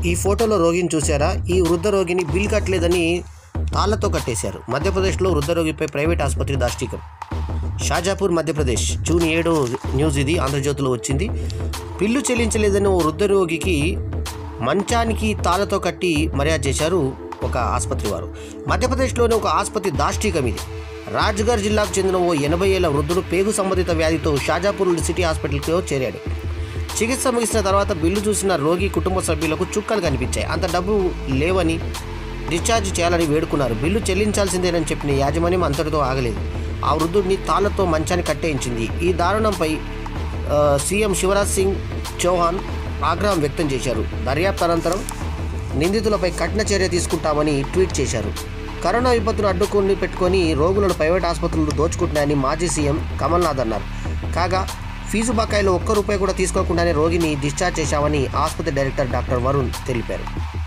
ఈ ఫోటోలో రోగిని చూసారా ఈ వృద్ధ రోగిని బిల్ కట్టలేదని తాళ్లతో కట్టేశారు మధ్యప్రదేశ్లో వృద్ధ రోగిపై ప్రైవేట్ ఆసుపత్రి దాష్టీకం షాజాపూర్ మధ్యప్రదేశ్ జూన్ ఏడు న్యూస్ ఇది ఆంధ్రజ్యోతిలో వచ్చింది బిల్లు చెల్లించలేదని ఓ వృద్ధ రోగికి మంచానికి తాళ్లతో కట్టి మర్యాద చేశారు ఒక ఆసుపత్రి వారు మధ్యప్రదేశ్లోని ఒక ఆసుపత్రి దాష్టీకం ఇది రాజ్గర్ జిల్లాకు చెందిన ఓ ఎనభై ఏళ్ల వృద్ధుడు పేగు సంబంధిత వ్యాధితో షాజాపూర్ సిటీ హాస్పిటల్కి చేరాడు చికిత్స ముగిసిన తర్వాత బిల్లు చూసిన రోగి కుటుంబ సభ్యులకు చుక్కలు కనిపించాయి అంత డబ్బు లేవని డిశ్చార్జ్ చేయాలని వేడుకున్నారు బిల్లు చెల్లించాల్సిందేనని చెప్పిన యాజమాన్యం అంతటితో ఆగలేదు ఆ వృద్ధుడిని తాళ్లతో మంచాన్ని కట్టేయించింది ఈ దారుణంపై ఆ, సీఎం శివరాజ్ సింగ్ చౌహాన్ ఆగ్రహం వ్యక్తం చేశారు దర్యాప్తు అనంతరం నిందితులపై కఠిన చర్య తీసుకుంటామని ట్వీట్ చేశారు కరోనా విపత్తును అడ్డుకుని పెట్టుకొని రోగులను ప్రైవేట్ ఆసుపత్రులు దోచుకుంటున్నాయని మాజీ సీఎం కమల్నాథ్ అన్నారు కాగా ఫీజు బకాయిలో ఒక్క రూపాయి కూడా తీసుకోకుండానే రోగిని డిశ్చార్జ్ చేశామని ఆసుపత్రి డైరెక్టర్ డాక్టర్ వరుణ్ తెలిపారు